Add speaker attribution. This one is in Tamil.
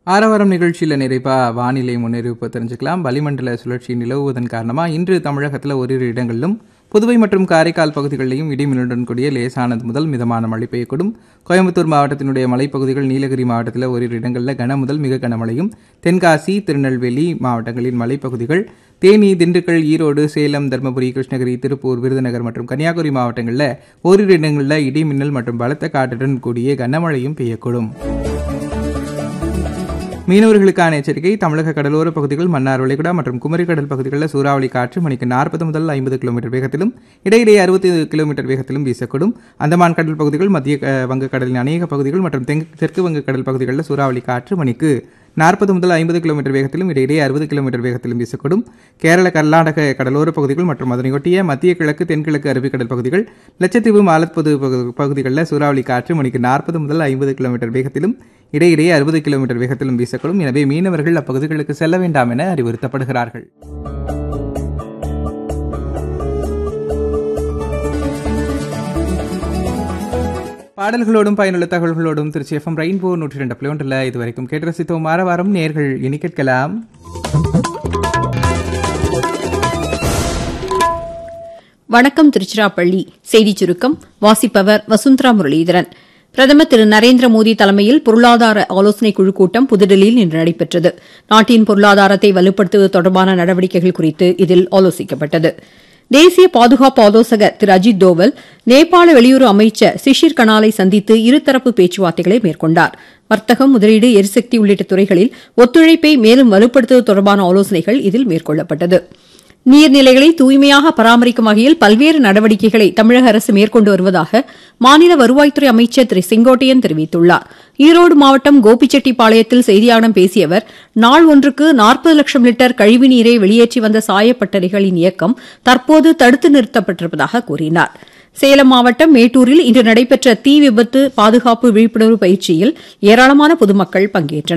Speaker 1: ஆரவாரம் நிகழ்ச்சியில் நிறைப்பா வானிலை முன்னறிவிப்பு தெரிஞ்சுக்கலாம் வளிமண்டல சுழற்சி நிலவுவதன் காரணமாக இன்று தமிழகத்தில் ஓரிரு இடங்களிலும் புதுவை மற்றும் காரைக்கால் பகுதிகளிலும் இடிமின்னுடன் கூடிய லேசானது முதல் மிதமான மழை பெய்யக்கூடும் கோயம்புத்தூர் மாவட்டத்தினுடைய மலைப்பகுதிகள் நீலகிரி மாவட்டத்தில் ஓரிரு இடங்களில் கன முதல் மிக கனமழையும் தென்காசி திருநெல்வேலி மாவட்டங்களின் மலைப்பகுதிகள் தேனி திண்டுக்கல் ஈரோடு சேலம் தருமபுரி கிருஷ்ணகிரி திருப்பூர் விருதுநகர் மற்றும் கன்னியாகுமரி மாவட்டங்களில் ஓரிரு இடங்களில் இடி மின்னல் மற்றும் பலத்த காற்றுடன் கூடிய கனமழையும் பெய்யக்கூடும் மீனவர்களுக்கான எச்சரிக்கை தமிழக கடலோர பகுதிகள் மன்னார் வளைகுடா மற்றும் குமரிக்கடல் பகுதிகளில் சூறாவளி காற்று மணிக்கு நாற்பது முதல் ஐம்பது கிலோமீட்டர் வேகத்திலும் இடையிடையே அறுபத்தி கிலோமீட்டர் வேகத்திலும் வீசக்கூடும் அந்தமான் கடல் பகுதிகள் மத்திய அஹ், வங்கக்கடலின் அநேக பகுதிகள் மற்றும் தென் தெற்கு வங்கக்கடல் பகுதிகளில் சூறாவளி காற்று மணிக்கு நாற்பது முதல் ஐம்பது கிலோமீட்டர் வேகத்திலும் இடையிடையே அறுபது கிலோமீட்டர் வேகத்திலும் வீசக்கூடும் கேரள கர்நாடக கடலோர பகுதிகள் மற்றும் அதனையொட்டிய மத்திய கிழக்கு தென்கிழக்கு அரபிக்கடல் பகுதிகள் லட்சத்தீவு மாலத்தீவு பகு- பகுதிகளில் சூறாவளி காற்று மணிக்கு நாற்பது முதல் ஐம்பது கிலோமீட்டர் வேகத்திலும் இடையிடையே அறுபது கிலோமீட்டர் வேகத்திலும் வீசக்கூடும் எனவே மீனவர்கள் அப்பகுதிகளுக்கு செல்ல வேண்டாம் என அறிவுறுத்தப்படுகிறார்கள் பாடல்களோடும் பயனுள்ள தகவல்களோடும் திருச்சி எஃப்எம் ரெயின்போ நூற்றி ரெண்டு புள்ளி ஒன்றில் இதுவரைக்கும் கேட்டு ரசித்தோம் வார வாரம் நேர்கள் இனி கேட்கலாம்
Speaker 2: வணக்கம் திருச்சிராப்பள்ளி செய்திச் சுருக்கம் வாசிப்பவர் வசுந்தரா முரளிதரன் பிரதமர் திரு நரேந்திர மோடி தலைமையில் பொருளாதார ஆலோசனைக் குழு கூட்டம் புதுடெல்லியில் இன்று நடைபெற்றது நாட்டின் பொருளாதாரத்தை வலுப்படுத்துவது தொடர்பான நடவடிக்கைகள் குறித்து இதில் ஆலோசிக்கப்பட்டது தேசிய பாதுகாப்பு ஆலோசகர் திரு அஜித் தோவல் நேபாள வெளியுறவு அமைச்சர் சிஷிர் கனாலை சந்தித்து இருதரப்பு பேச்சுவார்த்தைகளை மேற்கொண்டார் வர்த்தகம் முதலீடு எரிசக்தி உள்ளிட்ட துறைகளில் ஒத்துழைப்பை மேலும் வலுப்படுத்துவது தொடர்பான ஆலோசனைகள் இதில் மேற்கொள்ளப்பட்டது நீர்நிலைகளை தூய்மையாக பராமரிக்கும் வகையில் பல்வேறு நடவடிக்கைகளை தமிழக அரசு மேற்கொண்டு வருவதாக மாநில வருவாய்த்துறை அமைச்சர் திரு செங்கோட்டையன் தெரிவித்துள்ளார் ஈரோடு மாவட்டம் கோபிச்செட்டிப்பாளையத்தில் செய்தியாளர்களிடம் பேசிய அவர் நாள் ஒன்றுக்கு நாற்பது லட்சம் லிட்டர் கழிவுநீரை வெளியேற்றி வந்த சாயப்பட்டறைகளின் இயக்கம் தற்போது தடுத்து நிறுத்தப்பட்டிருப்பதாக கூறினார் சேலம் மாவட்டம் மேட்டூரில் இன்று நடைபெற்ற தீ விபத்து பாதுகாப்பு விழிப்புணர்வு பயிற்சியில் ஏராளமான பொதுமக்கள் பங்கேற்றனர்